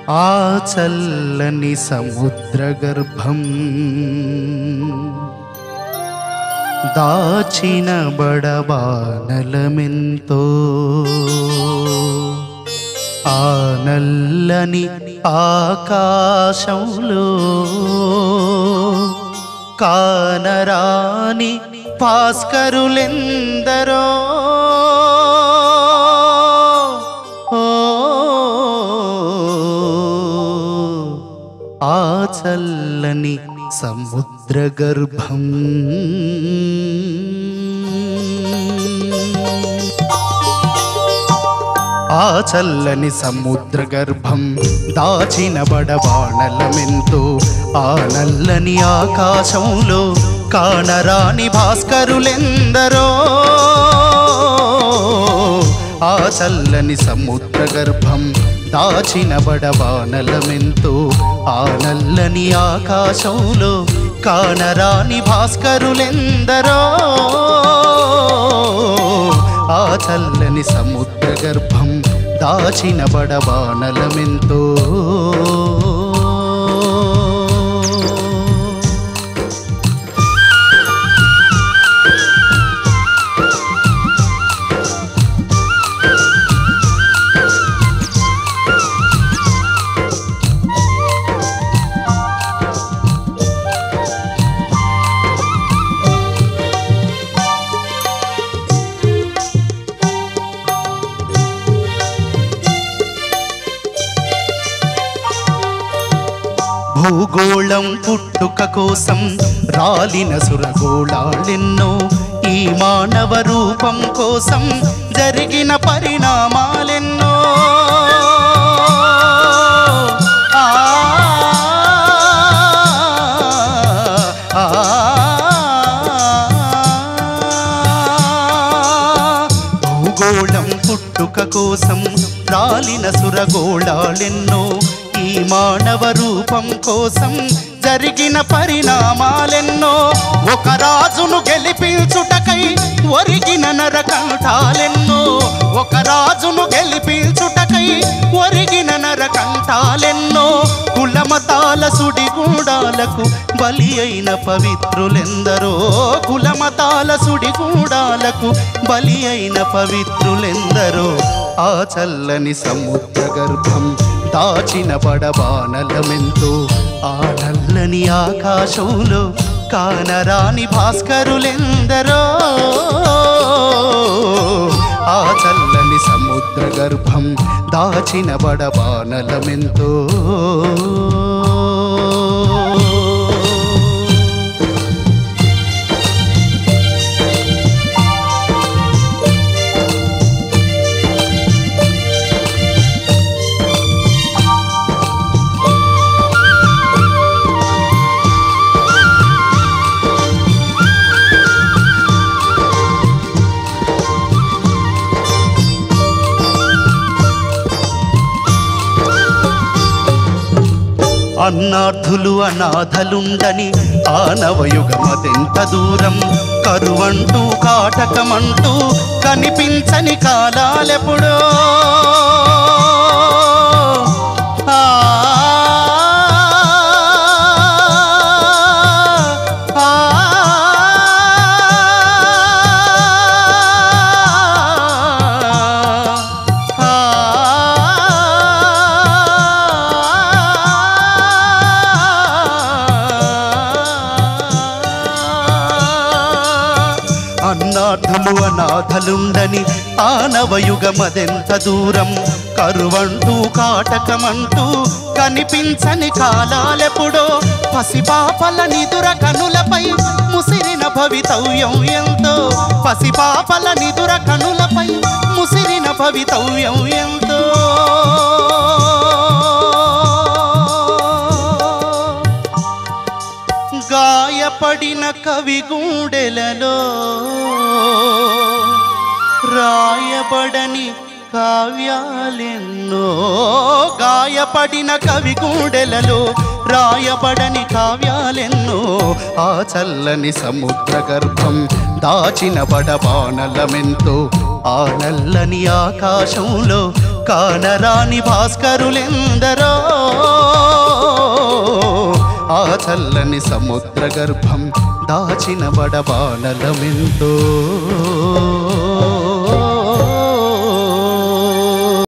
ఆ చల్లని సముద్ర గర్భం దాచిన బడబానలమెంతో ఆ నల్లని ఆకాశంలో కానరాని భాస్కరులెందరో ఓ ఆ చల్లని సముద్ర గర్భం ఆ చల్లని సముద్ర గర్భం దాచిన బడబాణలమెంతో ఆ నల్లని ఆకాశంలో కానరాని భాస్కరులెందరో ఆ చల్లని సముద్ర గర్భం దాచిన బడబానలమెంతో ఆ నల్లని ఆకాశంలో కానరాని భాస్కరులెందరో ఆ చల్లని సముద్ర గర్భం దాచిన బడబానలమెంతో భూగోళం పుట్టుక కోసం రాలిన సురగోళాలెన్నో ఈ మానవ రూపం కోసం జరిగిన పరిణామాలెన్నో ఆ, ఆ, భూగోళం పుట్టుక కోసం రాలిన సురగోళాలెన్నో ఈ మానవ రూపం కోసం జరిగిన పరిణామాలెన్నో ఒక రాజును గెలిపించుటకై ఒరిగిన నరకంఠాలెన్నో ఒక రాజును గెలిపించుటకై ఒరిగిన నరకంఠాలెన్నో కులమతాల సుడిగూడాలకు బలి అయిన పవిత్రులెందరో కులమతాల సుడిగూడాలకు బలి అయిన పవిత్రులెందరో ఆ చల్లని సముద్ర గర్భం దాచిన బడబానలమెంతో ఆ నల్లని ఆకాశంలో కానరాని భాస్కరులెందరో ఆ చల్లని సముద్ర గర్భం దాచిన బడబానలమెంతో అన్నార్థులు అనాథలుండని ఆనవయుగమదెంత దూరం కరువంటూ కాటకమంటూ కనిపించని కాలాలెప్పుడో ఆ, ఆ, అన్నాథలు అనాథలుండని ఆనవయుగమదెంత దూరం కరువంటూ కాటకమంటూ కనిపించని కాలాలెప్పుడో పసిపాపల నిదుర కనులపై ముసిరిన భవితవ్యం ఎంతో పసిపాపల నిదుర కనులపై ముసిరిన భవితవ్యం ఎంతో గాయపడిన కవి గుండెలలో రాయబడని కావ్యాలెన్నో గాయపడిన కవి గుండెలలో రాయబడని కావ్యాలెన్నో ఆ చల్లని సముద్ర గర్భం దాచిన బడబానలమెంతో ఆ నల్లని ఆకాశంలో కానరాని భాస్కరులెందరో ఆ చల్లని సముద్ర గర్భం దాచిన బడబానలమెంతో